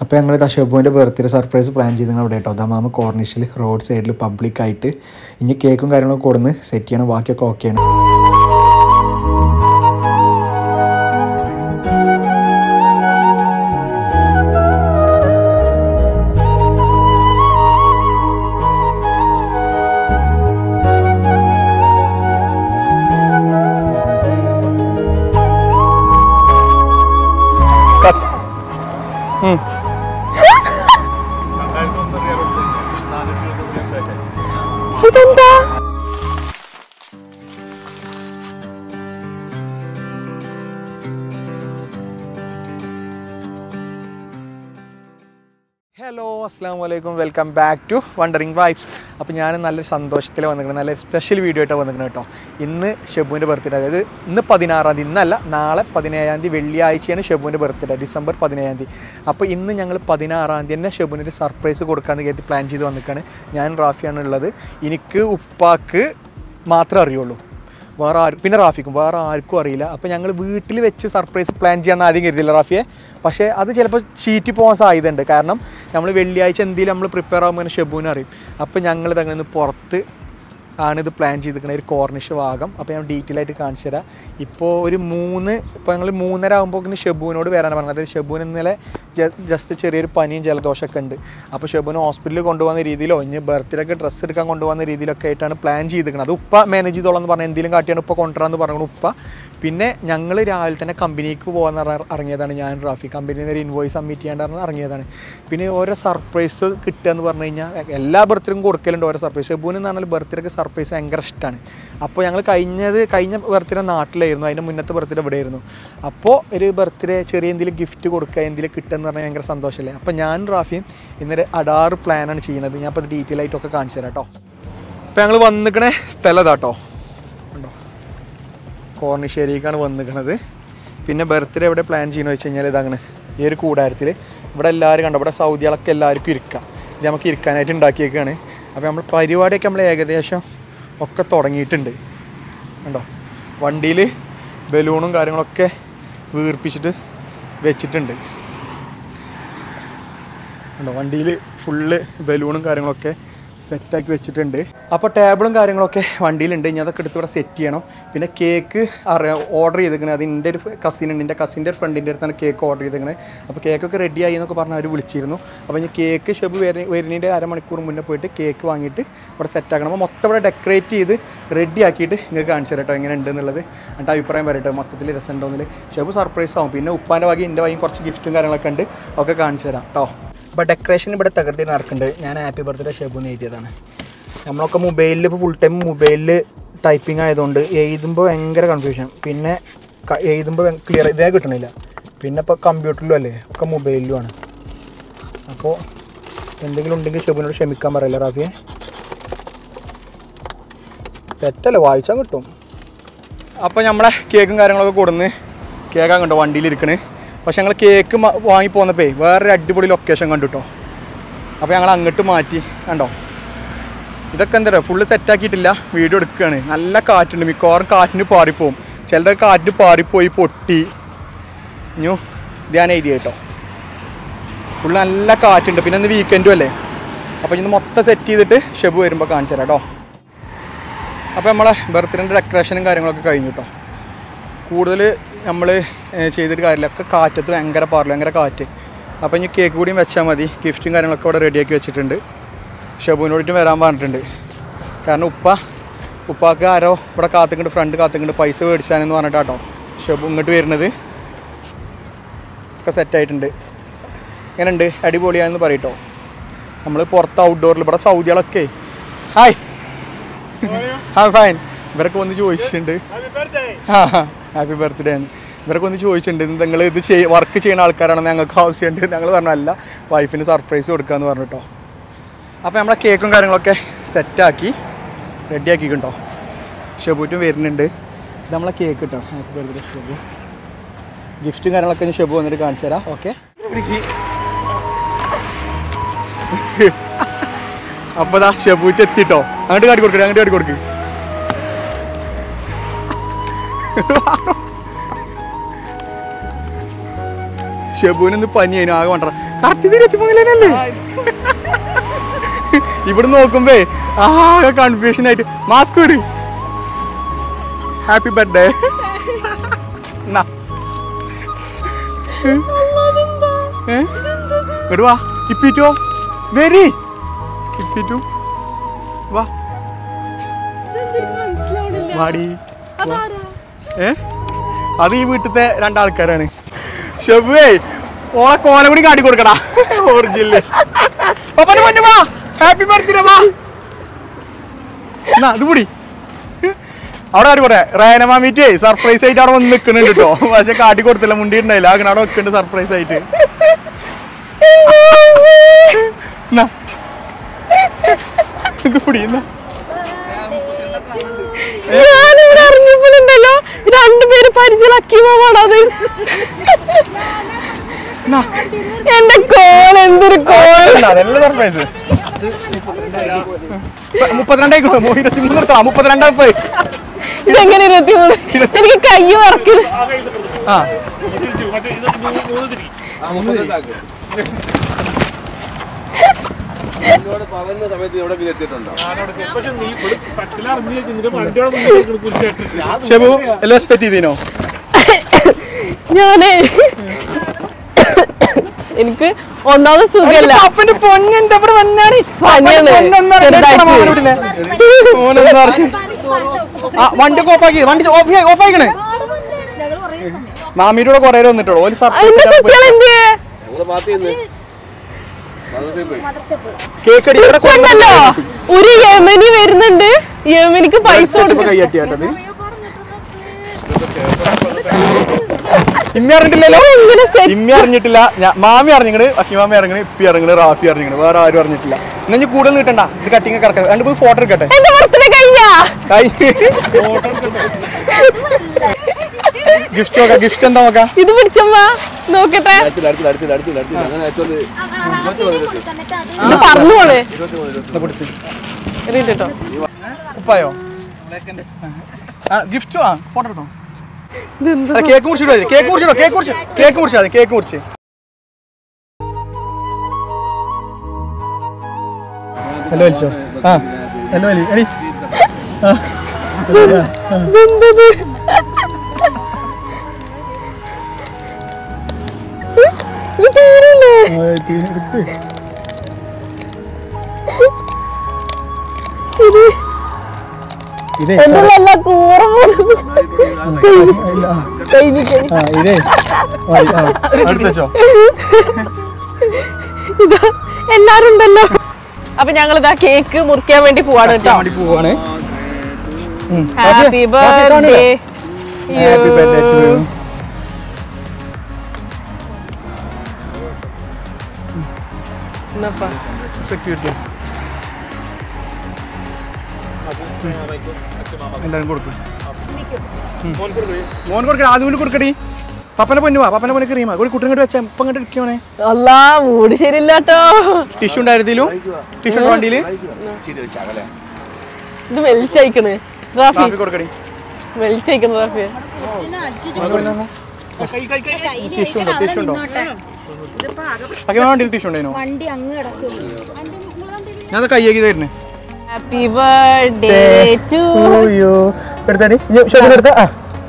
അപ്പോൾ ഞങ്ങൾ ഇതാ ഷെബുവിൻ്റെ ബർത്ത്ഡേ സർപ്രൈസ് പ്ലാൻ ചെയ്ത് ഞങ്ങൾ ഇവിടെ കേട്ടോ ദമാമ കോർണിഷിൽ റോഡ് സൈഡിൽ പബ്ലിക്കായിട്ട് ഇനി കേക്കും കാര്യങ്ങളൊക്കെ കൊടുന്ന് സെറ്റ് ചെയ്യണം ബാക്കിയൊക്കെ ഓക്കെയാണ് ഇതെന്താ ഹലോ അസ്സാം വലൈക്കും welcome back to wandering vibes അപ്പോൾ ഞാൻ നല്ല സന്തോഷത്തിൽ വന്നിരിക്കുന്നത് നല്ല സ്പെഷ്യൽ വീഡിയോ ആയിട്ട് വന്നിരിക്കുന്നത് കേട്ടോ ഇന്ന് ഷെബുവിൻ്റെ ബർത്ത്ഡേ അതായത് ഇന്ന് പതിനാറാം തീയതി ഇന്നല്ല നാളെ പതിനേഴാം തീയതി വെള്ളിയാഴ്ചയാണ് ഷെബുവിൻ്റെ ബർത്ത്ഡേ ഡിസംബർ പതിനേഴാം തീയതി അപ്പോൾ ഇന്ന് ഞങ്ങൾ പതിനാറാം തീയതി തന്നെ ഷെബുവിന് ഒരു സർപ്രൈസ് കൊടുക്കാമെന്ന് കരുതി പ്ലാൻ ചെയ്ത് വന്നിരിക്കുകയാണ് ഞാൻ റാഫിയാണ് ഉള്ളത് എനിക്ക് ഉപ്പാക്ക് മാത്രമേ അറിയുള്ളൂ വേറെ ആരും പിന്നെ റാഫിക്കും വേറെ ആർക്കും അറിയില്ല അപ്പോൾ ഞങ്ങൾ വീട്ടിൽ വെച്ച് സർപ്രൈസ് പ്ലാൻ ചെയ്യാൻ ആദ്യം കരുതില്ല റാഫിയെ പക്ഷേ അത് ചിലപ്പോൾ ചീറ്റി പോകാൻ സാധ്യതയുണ്ട് കാരണം നമ്മൾ വെള്ളിയാഴ്ച എന്തെങ്കിലും നമ്മൾ പ്രിപ്പയർ ആകുമ്പോൾ ഷെബുവിന് അറിയും അപ്പോൾ ഞങ്ങൾ ഇതങ്ങനെ നിന്ന് പുറത്ത് ആണ് ഇത് പ്ലാൻ ചെയ്തിരിക്കുന്നത് ഒരു കോർണിഷ് ഭാഗം അപ്പോൾ ഞാൻ ഡീറ്റെയിൽ ആയിട്ട് കാണിച്ചു തരാം ഇപ്പോൾ ഒരു മൂന്ന് ഇപ്പോൾ ഞങ്ങൾ മൂന്നര ആകുമ്പോൾ ഷെബുവിനോട് വരാനാണ് പറഞ്ഞത് അതായത് ഷെബുവിന് ഇന്നലെ ജസ്റ്റ് ചെറിയൊരു പനിയും ജലദോഷമൊക്കെ ഉണ്ട് അപ്പോൾ ഷെബുവിനെ ഹോസ്പിറ്റലിൽ കൊണ്ടുപോകുന്ന രീതിയിലോ ഇനി ബർത്ത്ഡേക്ക് ഡ്രസ്സ് എടുക്കാൻ കൊണ്ടുപോകുന്ന രീതിയിലൊക്കെ ആയിട്ടാണ് പ്ലാൻ ചെയ്തിരിക്കുന്നത് അത് ഉപ്പ മാനേജ് ചെയ്തോളാം എന്ന് പറഞ്ഞാൽ എന്തെങ്കിലും കാട്ടിയാണ് ഉപ്പ കൊണ്ടുവരാമെന്ന് പറഞ്ഞു ഉപ്പ പിന്നെ ഞങ്ങൾ രാവിലെ തന്നെ കമ്പനിക്ക് പോകാൻ ഇറങ്ങിയതാണ് ഞാൻ റാഫി കമ്പനിയിൽ നിന്ന് ഒരു ഇൻവോയ്സ് സബ്മിറ്റ് ചെയ്യാണ്ട് പറഞ്ഞ് ഇറങ്ങിയതാണ് പിന്നെ ഓരോ സർപ്രൈസ് കിട്ടുക എന്ന് പറഞ്ഞു കഴിഞ്ഞാൽ എല്ലാ ബർത്ത്ഡേക്കും കൊടുക്കലുണ്ട് ഓരോ സർപ്രൈസ് ഷെബുവിന് എന്ന് പറഞ്ഞാൽ ബർത്ത്ഡേക്ക് സർപ്രൈസ് ഭയങ്കര ഇഷ്ടമാണ് അപ്പോൾ ഞങ്ങൾ കഴിഞ്ഞത് കഴിഞ്ഞ ബർത്ത്ഡേ നാട്ടിലായിരുന്നു അതിൻ്റെ മുന്നത്തെ ബർത്ത്ഡേ ഇവിടെ ആയിരുന്നു അപ്പോൾ ഒരു ബർത്ത്ഡേ ചെറിയ എന്തെങ്കിലും ഗിഫ്റ്റ് കൊടുക്കുക എന്തെങ്കിലും കിട്ടുക എന്ന് പറഞ്ഞാൽ ഭയങ്കര സന്തോഷമല്ലേ അപ്പോൾ ഞാൻ റാഫിയും ഇന്നൊരു അടാറ് പ്ലാനാണ് ചെയ്യുന്നത് ഞാൻ അപ്പോൾ ഡീറ്റെയിൽ ആയിട്ടൊക്കെ കാണിച്ചു തരാം കേട്ടോ അപ്പോൾ ഞങ്ങൾ വന്നിക്കണേ സ്ഥലം ഇതാട്ടോ ഉണ്ടോ കോർണിശ്ശേരിക്കാണ് വന്നിക്കണത് പിന്നെ ബർത്ത്ഡേ എവിടെ പ്ലാൻ ചെയ്യണമെന്ന് വെച്ച് കഴിഞ്ഞാൽ ഇതങ്ങനെ ഈ ഒരു കൂടാരത്തിൽ ഇവിടെ എല്ലാവരും കണ്ടോ ഇവിടെ സൗദികളൊക്കെ എല്ലാവർക്കും ഇരിക്കാം ഇത് നമുക്ക് ഇരിക്കാനായിട്ട് ഉണ്ടാക്കിയേക്കാണ് അപ്പോൾ നമ്മൾ പരിപാടിയൊക്കെ നമ്മൾ ഏകദേശം ഒക്കെ തുടങ്ങിയിട്ടുണ്ട് കണ്ടോ വണ്ടിയിൽ ബലൂണും കാര്യങ്ങളൊക്കെ വീർപ്പിച്ചിട്ട് വെച്ചിട്ടുണ്ട് കണ്ടോ വണ്ടിയിൽ ഫുള്ള് ബലൂണും കാര്യങ്ങളൊക്കെ സെറ്റാക്കി വെച്ചിട്ടുണ്ട് അപ്പോൾ ടേബിളും കാര്യങ്ങളൊക്കെ വണ്ടിയിലുണ്ട് ഇനി അതൊക്കെ എടുത്ത് ഇവിടെ സെറ്റ് ചെയ്യണം പിന്നെ കേക്ക് അറിയാം ഓർഡർ ചെയ്തിരിക്കണത് അത് എൻ്റെ ഒരു കസിൻ ഉണ്ട് എൻ്റെ കസിൻ്റെ ഫ്രണ്ടിൻ്റെ അടുത്താണ് കേക്ക് ഓർഡർ ചെയ്തിരിക്കണത് അപ്പോൾ കേക്കൊക്കെ റെഡി ആയി എന്നൊക്കെ പറഞ്ഞ് അവർ വിളിച്ചിരുന്നു അപ്പോൾ ഇനി കേക്ക് ഷെബ് വര വരുന്നതിൻ്റെ അരമണിക്കൂർ മുന്നേ പോയിട്ട് കേക്ക് വാങ്ങിയിട്ട് ഇവിടെ സെറ്റ് ആക്കണം അപ്പോൾ മൊത്തം ഇവിടെ ഡെക്കറേറ്റ് ചെയ്ത് റെഡി ആക്കിയിട്ട് നിങ്ങൾക്ക് കാണിച്ചു തരട്ടോ എങ്ങനെ ഉണ്ട് എന്നുള്ളത് എന്നിട്ട് അഭിപ്രായം പറയട്ടെ മൊത്തത്തിൽ രസമുണ്ടോന്നിൽ ഷെബ് സർപ്രൈസ് ആവും പിന്നെ ഉപ്പാൻ്റെ വകയും എൻ്റെ വകയും കുറച്ച് ഗിഫ്റ്റും കാര്യങ്ങളൊക്കെ ഉണ്ട് ഒക്കെ കാണിച്ചു തരാം കേട്ടോ അപ്പോൾ ഡെക്കറേഷൻ ഇവിടെ തകർത്തി നടക്കുന്നുണ്ട് ഞാൻ ഹാപ്പി ബർത്ത്ഡേ ഷെബു എന്ന് എഴുതിയതാണ് നമ്മളൊക്കെ മൊബൈലിൽ ഇപ്പോൾ ഫുൾ ടൈം മൊബൈലിൽ ടൈപ്പിംഗ് ആയതുകൊണ്ട് എഴുതുമ്പോൾ ഭയങ്കര കൺഫ്യൂഷൻ പിന്നെ ക- എഴുതുമ്പോൾ ക്ലിയർ ഇതേ കിട്ടണില്ല പിന്നെ ഇപ്പോൾ കമ്പ്യൂട്ടറിലും അല്ലേ ഒക്കെ മൊബൈലിലുമാണ് അപ്പോൾ എന്തെങ്കിലും ഉണ്ടെങ്കിൽ ഷെബുവിനോട് ക്ഷമിക്കാൻ പറയില്ല റാഫിയെ തെറ്റല്ലേ വായിച്ചാൽ കിട്ടും അപ്പോൾ നമ്മളെ കേക്കും കാര്യങ്ങളൊക്കെ കൊടുന്ന് കേക്കാൻ കണ്ടോ വണ്ടിയിലിരിക്കണ് പക്ഷെ ഞങ്ങൾ കേക്ക് മ- വാങ്ങി പോന്നപ്പേ വേറൊരു അടിപൊളി ലൊക്കേഷൻ കണ്ടു കേട്ടോ അപ്പോൾ ഞങ്ങൾ അങ്ങോട്ട് മാറ്റി കണ്ടോ ഇതൊക്കെ എന്താ പറയുക ഫുള്ള് സെറ്റാക്കിയിട്ടില്ല വീഡിയോ എടുക്കുകയാണ് നല്ല കാറ്റുണ്ട് മിക്കവാറും കാറ്റിന് പാറിപ്പോവും ചിലതൊക്കെ കാറ്റിന് പാറിപ്പോയി പൊട്ടി ഇഞ്ഞു ധ്യാന എഴുതി കേട്ടോ ഫുള്ള് നല്ല കാറ്റുണ്ട് പിന്നെ ഇന്ന് വീക്കെൻഡും അല്ലേ അപ്പോൾ ഇന്ന് മൊത്തം സെറ്റ് ചെയ്തിട്ട് ഷെബ് വരുമ്പോൾ കാണിച്ചു തരാം കേട്ടോ അപ്പോൾ നമ്മളെ ബർത്ത്ഡേൻ്റെ ഡെക്കറേഷനും കാര്യങ്ങളൊക്കെ കഴിഞ്ഞു കേട്ടോ കൂടുതൽ നമ്മൾ ചെയ്തിട്ട് കാര്യമില്ല ഒക്കെ കാറ്റത്ത് ഭയങ്കര പാറില്ല ഭയങ്കര കാറ്റ് അപ്പോൾ ഇനി കേക്ക് കൂടിയും വെച്ചാൽ മതി ഗിഫ്റ്റും കാര്യങ്ങളൊക്കെ ഇവിടെ റെഡിയാക്കി വെച്ചിട്ടുണ്ട് ഷെബുവിനോടിട്ട് വരാൻ പറഞ്ഞിട്ടുണ്ട് കാരണം ഉപ്പ ഉപ്പാക്ക് ആരോ ഇവിടെ കാത്തുകൊണ്ട് ഫ്രണ്ട് കാത്തുകൊണ്ട് പൈസ മേടിച്ചാനെന്ന് പറഞ്ഞിട്ടാട്ടോ ഷെബു ഇങ്ങോട്ട് വരുന്നത് ഒക്കെ സെറ്റായിട്ടുണ്ട് എങ്ങനെയുണ്ട് അടിപൊളിയാണെന്ന് പറയട്ടോ നമ്മൾ പുറത്ത് ഔട്ട്ഡോറിൽ ഇവിടെ സൗദികളൊക്കെ ഹായ് ആ ഫൈൻ ഇവരൊക്കെ വന്ന് ചോദിച്ചിട്ടുണ്ട് ഹാപ്പി ബർത്ത്ഡേ എന്ന് ഇവരൊക്കെ ഒന്ന് ചോദിച്ചിട്ടുണ്ട് നിങ്ങൾ ഇത് ചെയ് വർക്ക് ചെയ്യുന്ന ആൾക്കാരാണെന്ന് ഞങ്ങൾക്ക് ആവശ്യമുണ്ട് ഞങ്ങൾ പറഞ്ഞല്ല വൈഫിന് സർപ്രൈസ് കൊടുക്കാമെന്ന് പറഞ്ഞിട്ടോ അപ്പോൾ നമ്മളെ കേക്കും കാര്യങ്ങളൊക്കെ സെറ്റാക്കി റെഡിയാക്കിയിട്ടുണ്ടോ ഷെബുറ്റും വരുന്നുണ്ട് ഇത് നമ്മളെ കേക്ക് കേട്ടോ ഹാപ്പി ബർത്ത്ഡേ ഷെബു ഗിഫ്റ്റും കാര്യങ്ങളൊക്കെ ഇനി ഷെബു വന്നിട്ട് കാണിച്ചു തരാം ഓക്കെ അപ്പോൾ ദാ ഷെബൂറ്റ് എത്തിട്ടോ അങ്ങോട്ട് കാട്ടി കൊടുക്കട്ടെ അങ്ങോട്ട് കാട്ടി കൊടുക്ക് ഷെബുവിന് ഇന്ന് പനിയായിരുന്നു ആകെ വേണ്ട കറക്റ്റ് ഇത് ഇരുപത്തിമൂന്നിലല്ലേ ഇവിടെ നോക്കുമ്പേ ആകെ കൺഫ്യൂഷൻ ആയിട്ട് മാസ്ക് ഇട് ഹാപ്പി ബർത്ത്ഡേ എന്നാ ഏ? ഇങ്ങട് വാ ഇപ്പിറ്റോ വെരി ഇപ്പിറ്റു വാ വാടി ഏ അത് ഈ വീട്ടിലത്തെ രണ്ടാൾക്കാരാണ് ഷെബുവേ ഓളെ കോല കൂടി കാട്ടി കൊടുക്കടാ ഒറിജിനല് പപ്പന്റെ പൊന്നു വാ ഹാപ്പി ബർത്ത്ഡേ വാ എന്നാ ഇത് കൂടി അവിടെ കാട്ടിക്കോട്ടെ റേന മാമീറ്റേ സർപ്രൈസ് ആയിട്ട് അവിടെ വന്ന് നിൽക്കുന്നുണ്ട് കേട്ടോ പക്ഷെ കാട്ടി കൊടുത്തില്ല മുണ്ടി ഉണ്ടായില്ല അങ്ങനെ അവിടെ വെക്കുന്നുണ്ട് സർപ്രൈസ് ആയിട്ട് എന്നാ ഇത് കൂടി എന്നാ ഞാനിവിടെ അറിഞ്ഞപ്പോഴുണ്ടല്ലോ രണ്ടുപേര് പരിചയമാക്കി പോവാണത് എന്നാ എന്റെ കോൾ എന്തൊരു കോൾ അല്ല, അതല്ല സർപ്രൈസ് മുപ്പത്തിരണ്ടായി കിട്ടും ഇരുപത്തി മൂന്ന് നിർത്താം മുപ്പത്തിരണ്ടാ പോയി ഇതെങ്ങനെ ഇരുപത്തിമൂന്ന് എനിക്ക് കൈ വറക്കല് ആ എന്നോട് പറയുന്ന സമയത്ത് ഇവിടെ പിന്നെ എത്തിയിട്ടുണ്ടോ പക്ഷെ നീ ഇവിടെ ഫസ്റ്റിൽ അറിഞ്ഞു നിന്റെ വണ്ടിയോടെ മുന്നിൽ കുറിച്ച് ഷെബു എല്ലാം എക്സ്പെക്ട് ചെയ്തീനോ ഞാനേ എനിക്ക് ഒന്നാമത് സുഖല്ല അപ്പന്റെ പൊന്നെന്റെ ഇവിടെ വന്നാണ് പനിയാണ്. ചെറുതായിട്ട്. ആ വണ്ടി ഓഫ് ആക്കി വണ്ടി ഓഫ് ഓഫ് ആയിക്കണേ മാമിയുടെ കൂടെ കൊറേ വന്നിട്ടോ ഒരു എന്റെ കുട്ടികൾ എന്ത് നമ്മള് മാറ്റി നിന്ന് മദ്രസയിൽ പോയി കേക്ക് അടി ഇവിടെ കൊണ്ടല്ലോ ഒരു യമനി വരുന്നുണ്ട് യമനിക്ക് പൈസ കൊടുക്കും കൈ അട്ടിയാട്ടത് ഇമ്മ അറിഞ്ഞിട്ടില്ലല്ലോ ഇങ്ങനെ set ഇമ്മ അറിഞ്ഞിട്ടില്ല ഞാ- മാമി അറിഞ്ഞിങ്ങണ് അക്കിമാമി ഇറങ്ങണ് ഇപ്പി ഇറങ്ങണ് റാഫി ഇറങ്ങണ് വേറെ ആരും അറിഞ്ഞിട്ടില്ല എന്നാ ഇനി കൂടുതൽ നീട്ടണ്ട ഇത് കട്ടിങ് കിടക്കാം രണ്ട് പോയി ഫോട്ടോ എടുക്കട്ടെ എന്റെ ബർത്ത്ഡേ കഴിഞ്ഞാ കൈ ഗിഫ്റ്റ് നോക്കാം ഗിഫ്റ്റ് എന്താ നോക്കാം ഇത് പിടിച്ചമ്മ നോക്കട്ടെ അടുത്തില്ല അടുത്തില്ല അടുത്തില്ല അടുത്തില്ല അടുത്തില്ല അങ്ങനെ ഏറ്റവും ഇത് പറഞ്ഞു പോണേ എന്നാ പിടിച്ച്. എറിയിട്ടോ ഉപ്പായോ ആ ഗിഫ്റ്റ് ആ ഫോട്ടോ എടുത്തോ ഇതെന്താ അല്ല, കേക്ക് മുറിച്ചിടോ കേക്ക് മുറിച്ചിടോ കേക്ക് മുറിച്ച് കേക്ക് മുറിച്ചാ മതി കേക്ക് മുറിച്ച് ഹലോ വലിച്ചോ ആ ഹലോ വലി എടി ഇതെന്തത് ഇത് തീരില്ലേ ഇത് ഇതേ എന്റെ നല്ല കൂറ കഴിഞ്ഞു കഴിഞ്ഞു ആ ഇതേ അടുത്തോ ഇതാ എല്ലാരും ഉണ്ടല്ലോ അപ്പൊ ഞങ്ങൾ ഇതാ കേക്ക് മുറിക്കാൻ വേണ്ടി പോവാണ് കേട്ടോ വേണ്ടി പോവാണ് happy birthday happy birthday to you security എല്ലാരും കൊടുക്കും മോൻ കൊടുക്കണ ആദ്യം കൊണ്ട് കൊടുക്കടി പപ്പനെ പൊന്നുവാ പപ്പനെ പൊന്നെ ക്രീമാ ഒരു കുട്ടി ഇങ്ങോട്ട് വെച്ചാ ഇപ്പം ഇങ്ങോട്ട് ഇരിക്കണേ അല്ലാ മൂടി ശരിയില്ലാട്ടോ ടിഷ്യൂ ഉണ്ടായിരുന്നില്ലും ടിഷ്യൂ വണ്ടിയിൽ ഇത് മെൽറ്റ് അയക്കണ് റാഫി കാപ്പി കൊടുക്കടി മെൽറ്റ് അയക്കണ് റാഫി ടിഷ്യൂ ഉണ്ടോ ടിഷ്യൂ ഉണ്ടോ ഒക്കെ വണ്ടിയിൽ ടിഷ്യൂ ഉണ്ടായിരുന്നോ വണ്ടി അങ്ങ് കിടക്കും ഞാൻ അത് കയ്യേക്ക് തരുന്നേ ഹാപ്പി ബർത്ത്ഡേ ടു അയ്യോ എടുത്താടി എടുത്ത ആ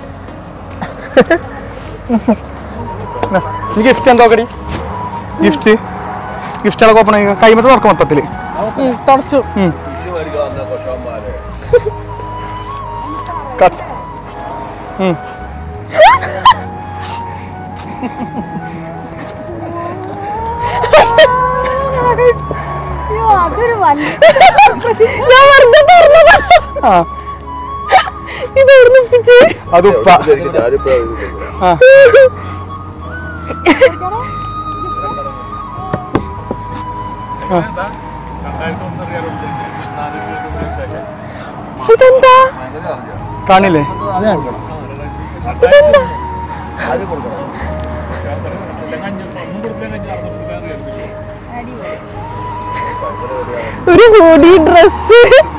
നീ ഗിഫ്റ്റ് എന്താ നോക്കടി ഗിഫ്റ്റ് ഗിഫ്റ്റുകളൊക്കെ ഓപ്പൺ ആയി കൈമത്ത് തുറക്കും മൊത്തത്തിൽ തുടച്ചു വിഷു മേടിക്കാൻ വന്ന കൊഷവന്മാരെ കട്ട് അയ്യോ അതൊരു വലിയ ഞാൻ വെറുതെ പറഞ്ഞതാ ആ ഇത് എവിടുന്ന് ഒപ്പിച്ച് അത് ഉപ്പ ഞാനിപ്പോഴും ആ ഇതെന്താ കാണില്ലേ ആദ്യം കൊടുക്കണം ഒരു ഹൂഡി ഡ്രസ്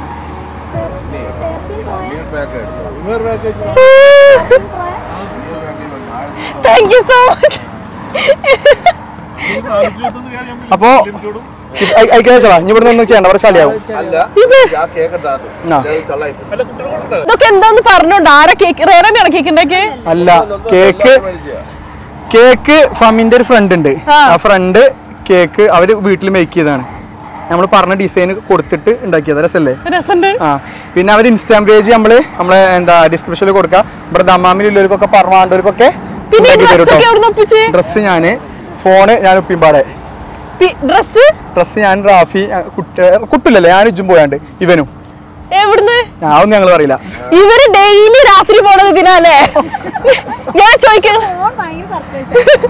ഈ പാക്ക് എടുത്തോ താങ്ക് യു സോ മച്ച് ഈ നാനൂറ്റി ഇരുപത്തൊന്ന് കയറി നമ്മൾ അപ്പോ ലിമിറ്റോടും അയക്കാ ഇനി ഇവിടെ ഒന്നും ചെയ്യണ്ട കുറച്ച് കളിയാവും അല്ല ആ കേക്ക് എടുത്താൽ ആ. ചള്ളായി അല്ല കുട്ടികളുണ്ട് ഇതൊക്കെ എന്താന്ന് പറഞ്ഞോണ്ട് ആരാ കേക്ക് റേറന്നെയാണ് കേക്ക് ഉണ്ടാക്കി അല്ല കേക്ക് കേക്ക് ഫമിന്റെ ഒരു ഫ്രണ്ട് ഉണ്ട് ആ. ആ ഫ്രണ്ട് കേക്ക് അവര് വീട്ടിൽ മേക്ക് ചെയ്തതാണ് നമ്മൾ പറഞ്ഞ ഡിസൈൻ കൊടുത്തിട്ട് ഉണ്ടാക്കിയത് രസല്ലേ രസമുണ്ട് ആ പിന്നെ അവർ ഇൻസ്റ്റാം പേജ് നമ്മള് നമ്മളെ എന്താ ഡിസ്ക്രിപ്ഷനിൽ കൊടുക്കുക ഇവിടെ ദമ്മാമിലുള്ളവർക്കൊക്കെ പറഞ്ഞവർക്കൊക്കെ പിന്നെ ഈ ഡ്രസ്സൊക്കെ എവിടെ ഒപ്പിച്ച് ഡ്രസ്സ് ഞാന് ഫോണ് ഞാൻ ഉപ്പിമ്പാടെ ഡ്രസ് ഡ്രസ്സ് ഞാൻ റാഫി ആ, കുട്ട കുട്ടില്ലല്ലേ ഞാൻ ഉജ്ജും പോയാണ്ട് ഇവനും എവിടുന്ന് ആ, അതൊന്നും ഞങ്ങൾ പറയില്ല ഇവര് ഡെയിലി രാത്രി പോണത് ഇതിനല്ലേ ഞാൻ ചോദിക്കാം ഫോൺ ഭയങ്കര സർപ്രൈസ്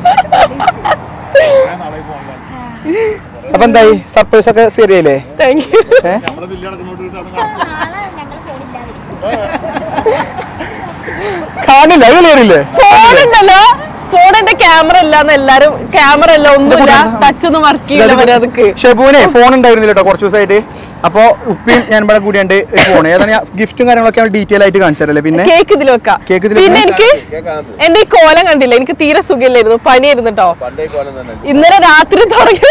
ഞാൻ നാളെ പോകാൻ അപ്പൊ എന്തായി സർപ്രൈസ് ഒക്കെ ശരിയല്ലേ താങ്ക് യു ഏഹ് നമ്മളെ ബില്ല് അടക്കുന്നോട്ട് അത് നാളെ ഞങ്ങൾ ഫോണില്ലാതിരിക്കും കാണില്ല അത് ക്ലിയറില്ലേ ഫോൺ ഉണ്ടല്ലോ ഫോണിന്റെ ക്യാമറ ഇല്ലാന്ന് എല്ലാരും ക്യാമറ ഇല്ല ഒന്നുമില്ല ടച്ച് ഒന്നും വർക്ക് ചെയ്യില്ല മര്യാദക്ക് ഷെബുവിനെ ഫോൺ ഉണ്ടായിരുന്നില്ല കേട്ടോ കുറച്ച് ദിവസമായിട്ട് അപ്പൊ ഉപ്പിയും ഞാൻ ഇവിടെ കൂടിയുണ്ട് ഫോൺ ഏതാണ് ഞാൻ ഗിഫ്റ്റും കാര്യങ്ങളൊക്കെ ഡീറ്റെയിൽ ആയിട്ട് കാണിച്ചു തരല്ലേ പിന്നെ കേക്ക് ഇതിൽ വെക്കാം കേക്ക് ഇതില് പിന്നെ എനിക്ക് കേക്കാണ് എന്റെ ഈ കോലം കണ്ടില്ല എനിക്ക് തീരെ സുഖമില്ലായിരുന്നു പനിയായിരുന്നു കേട്ടോ പണ്ടേ കോലം തന്നെ ഇന്നലെ രാത്രി തുടങ്ങി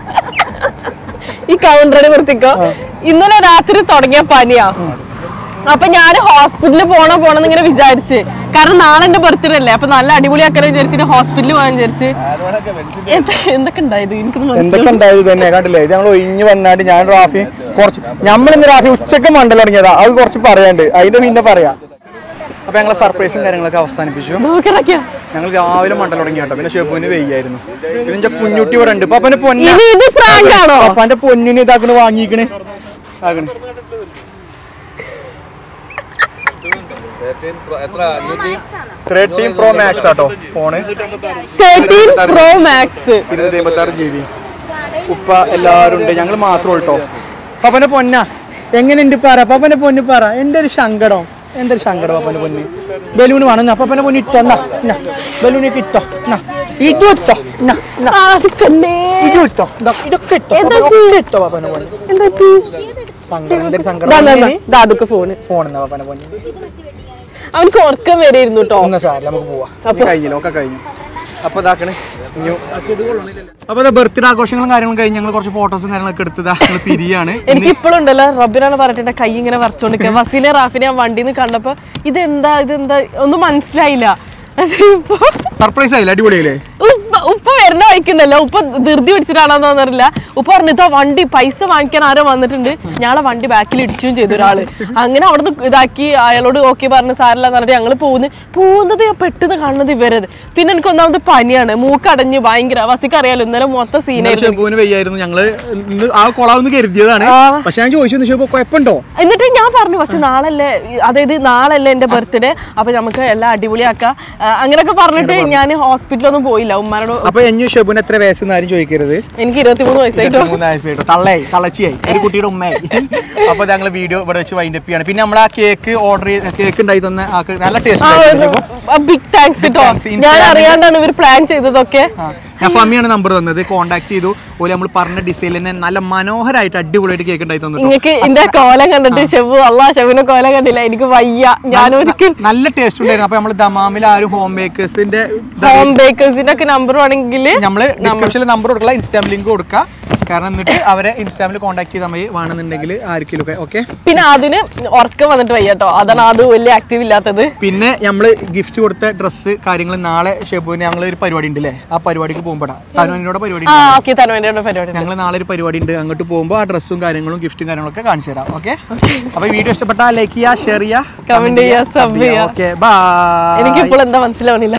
ഈ കൗണ്ടറിനെ നിർത്തിക്കോ ഇന്നലെ രാത്രി തുടങ്ങിയ പനിയാ അപ്പൊ ഞാൻ ഹോസ്പിറ്റലിൽ പോണോ പോണെന്ന് ഇങ്ങനെ വിചാരിച്ച് കാരണം നാളെ എന്റെ ബർത്ത്ഡേ അല്ലേ അപ്പൊ നല്ല അടിപൊളിയാക്കാൻ വിചാരിച്ചിട്ട് ഹോസ്പിറ്റലിൽ പോകാൻ വിചാരിച്ച് ആരോടൊക്കെ വലിച്ചു എന്ത- എന്തൊക്കെ ഉണ്ടായത് എനിക്കൊന്നും എന്തൊക്കെ മനസ്സിലായി ഉണ്ടായത് തന്നെ കണ്ടില്ലേ ഇത് ഞങ്ങൾ ഒഴിഞ്ഞ് വന്നാണ്ട് ഞാൻ റാഫി കുറച്ച് നമ്മളിന്ന് റാഫി ഉച്ചക്ക് മണ്ടൽ തുടങ്ങിയതാ അത് കുറച്ച് പറയാണ്ട് അതിന്റെ പിന്നെ പറയാം അപ്പൊ ഞങ്ങളെ സർപ്രൈസും കാര്യങ്ങളൊക്കെ അവസാനിപ്പിച്ചു നോക്കിറക്കിയ ഞങ്ങൾ രാവിലെ മണ്ടൽ തുടങ്ങി കേട്ടോ പിന്നെ ഷെബുവിന് വെയ്യായിരുന്നു പിന്നെ എന്റെ കുഞ്ഞുട്ടി ഇവിടെ ഉണ്ട് പപ്പന്റെ പൊന്ന ഇനി ഇത് പ്രാങ്ക് ആണോ പപ്പാന്റെ പൊന്നിന് ഇതാക്കണ് വാങ്ങിക്കണ് ആക്കണ് എത്ര അഞ്ഞൂറ്റി തേർട്ടീൻ പ്രോ മാക്സ് ആട്ടോ ഫോണ് തേർട്ടീൻ പ്രോ മാക്സ് ഇരുന്നൂറ്റി അമ്പത്തി ആറ് ജി ബി ഉപ്പ എല്ലാവരും ഉണ്ട് ഞങ്ങൾ മാത്രമേ കേട്ടോ പപ്പന്റെ പൊന്ന എങ്ങനെയുണ്ട് പറ പപ്പന്റെ പൊന്ന് പറ എന്റെ ഒരു സങ്കടം എന്റെ ഒരു സങ്കടം പപ്പന്റെ പൊന്ന് ബലൂൺ വേണം എന്നാ പപ്പന്റെ പൊന്ന് ഇട്ടോ എന്നാ എന്നാ ബലൂണൊക്കെ ഇട്ടോ എന്നാ ഇതും ഇട്ടോ എന്നാ എന്നാ ആർക്കല്ലേ ഇതും ഇട്ടോ ഇതാ, ഇതൊക്കെ ഇട്ടോ എന്താ പപ്പന് ഇത്? ഒക്കെ ഇട്ടോ പപ്പന്റെ പൊന്ന് എന്താ സങ്കടം എന്തൊരു സങ്കടം ദാദുക്ക് ഫോണ് ഫോൺ എന്നാ പപ്പന്റെ പൊന്ന് അവനക്ക് ഉറക്കം വരെയിരുന്നു കേട്ടോ ഒന്നും സാരില്ല നമുക്ക് പോവാം ഇനി കഴിഞ്ഞില്ല ഒക്കെ കഴിഞ്ഞു അപ്പൊ ഇതാക്കണേ ഇനി അപ്പൊ ബർത്ത്ഡേ ആഘോഷങ്ങളും കാര്യങ്ങളും കഴിഞ്ഞ് ഞങ്ങൾ കുറച്ച് ഫോട്ടോസും കാര്യങ്ങളൊക്കെ എടുത്തതാ ഞങ്ങൾ പിരിയാണ് എനിക്ക് ഇപ്പോഴും ഉണ്ടല്ലോ റബ്ബിനാണ് പറഞ്ഞിട്ട് എന്റെ കൈ ഇങ്ങനെ വരച്ചോണ്ടിരിക്കുക വസീനെ റാഫിനെ ഞാൻ വണ്ടിയിൽ നിന്ന് കണ്ടപ്പോ ഇതെന്താ ഇതെന്താ ഒന്നും മനസ്സിലായില്ല പക്ഷേ ഇപ്പൊ സർപ്രൈസ് ആയില്ല അടിപൊളിയല്ലേ ഉപ്പ ഉപ്പ വരുന്ന വഴിക്കുണ്ടല്ലോ ഉപ്പ ധൃതി പിടിച്ചിട്ടാണോന്ന് തോന്നറില്ല ഉപ്പ പറഞ്ഞു ഇതാ വണ്ടി പൈസ വാങ്ങിക്കാൻ ആരോ വന്നിട്ടുണ്ട് ഞങ്ങളെ വണ്ടി ബാക്കിൽ ഇടിച്ചും ചെയ്തു ഒരാള് അങ്ങനെ അവിടുന്ന് ഇതാക്കി അയാളോട് ഓക്കെ പറഞ്ഞ് സാരല്ല എന്ന് പറഞ്ഞിട്ട് ഞങ്ങൾ പോകുന്നു പോകുന്നത് ഞാൻ പെട്ടെന്ന് കാണുന്നത് ഇവരത് പിന്നെ എനിക്ക് ഒന്നാമത് പനിയാണ് മൂക്കടഞ്ഞ് ഭയങ്കര വസിക്ക് അറിയാലോ ഇന്നലെ മൊത്തം സീനായിരുന്നു ഷെബുവിന് വയ്യായിരുന്നു ഞങ്ങള് ഇന്ന് ആ കൊളാവെന്ന് കരുതിയതാണ് ആ. പക്ഷെ ഞാൻ ചോദിച്ചു ഷെബു കുഴപ്പമുണ്ടോ എന്നിട്ട് ഞാൻ പറഞ്ഞു പക്ഷെ നാളല്ലേ അതായത് നാളല്ലേ എന്റെ ബർത്ത്ഡേ അപ്പൊ നമുക്ക് എല്ലാം അടിപൊളിയാക്കാം ആ, അങ്ങനെയൊക്കെ പറഞ്ഞിട്ട് ഞാൻ ഹോസ്പിറ്റലൊന്നും പോയില്ല ഉമ്മാനോട് അപ്പൊ എഞ്ഞു ഷെബുന് എത്ര വയസ്സെന്ന് ആരും ചോദിക്കരുത് എനിക്ക് ഇരുപത്തിമൂന്ന് വയസ്സായിട്ടോ മൂന്ന് വയസ്സായിട്ടോ തള്ളയായി തള്ളച്ചിയായി ഒരു കുട്ടിയുടെ ഉമ്മയായി അപ്പൊ ഞങ്ങൾ വീഡിയോ ഇവിടെ വെച്ച് വൈൻഡപ്പ് ചെയ്യാണ് പിന്നെ നമ്മൾ ആ കേക്ക് ഓർഡർ ചെയ്ത് കേക്ക് ഉണ്ടായി തന്ന ആൾക്ക് നല്ല ടേസ്റ്റ് ബിഗ് താങ്ക്സ് കേട്ടോ thanks. ഞാൻ Instagram- അറിയാണ്ടാണ് ഇവർ പ്ലാൻ ചെയ്തതൊക്കെ ഞാൻ ഫമ്മിയാണ് നമ്പർ തന്നത് കോൺടാക്ട് ചെയ്തു ഓല് നമ്മൾ പറഞ്ഞ ഡിസൈനിൽ തന്നെ നല്ല മനോഹരമായിട്ട് അടിപൊളിയായിട്ട് കേക്ക് ഉണ്ടായി തന്നു നിങ്ങൾക്ക് എന്റെ കോലം കണ്ടിട്ട് ഷെബു അല്ലാ ഷെബിന്റെ കോലം കണ്ടില്ല എനിക്ക് വയ്യ ഞാൻ ഒരിക്കൽ നല്ല ടേസ്റ്റ് ഉണ്ടായിരുന്നു അപ്പൊ നമ്മൾ ദമാമിൽ ആ ഒരു ഹോം ബേക്കേഴ്സിന്റെ ഹോം ബേക്കേഴ്സിന്റെ ഒക്കെ നമ്പർ വേണമെങ്കിൽ നമ്മള് ഡിസ്ക്രിപ്ഷനിൽ നമ്പർ കൊടുക്കുക ഇൻസ്റ്റാം ലിങ്ക് കൊടുക്കുക കാരണം എന്നിട്ട് അവരെ ഇൻസ്റ്റാമിൽ കോൺടാക്ട് ചെയ്താൽ മതി വേണമെന്നുണ്ടെങ്കിൽ ആർക്കെങ്കിലും ഒക്കെ ഓക്കെ പിന്നെ അതിന് ഉറക്കം വന്നിട്ട് വയ്യ കേട്ടോ അതാണ് അത് വലിയ ആക്റ്റീവ് ഇല്ലാത്തത് പിന്നെ നമ്മൾ ഗിഫ്റ്റ് കൊടുത്ത ഡ്രസ്സ് കാര്യങ്ങൾ നാളെ ഷെബുവിന് ഞങ്ങൾ ഒരു പരിപാടി ഉണ്ട് അല്ലേ ആ പരിപാടിക്ക് പോകുമ്പോഴാ തനുവിനോട് പരിപാടി ആ ഓക്കെ തനുവേന്റെ പരിപാടി ഞങ്ങൾ നാളെ ഒരു പരിപാടി ഉണ്ട് അങ്ങോട്ട് പോകുമ്പോൾ ആ ഡ്രസ്സും കാര്യങ്ങളും ഗിഫ്റ്റും കാര്യങ്ങളൊക്കെ കാണിച്ചു തരാം ഓക്കെ അപ്പൊ ഈ വീഡിയോ ഇഷ്ടപ്പെട്ടാൽ ലൈക്ക് ചെയ്യുക ഷെയർ ചെയ്യുക Comment ചെയ്യുക, sub ചെയ്യുക. ഓക്കെ ബൈ എനിക്കിപ്പോൾ എന്താ മനസ്സിലാവണില്ല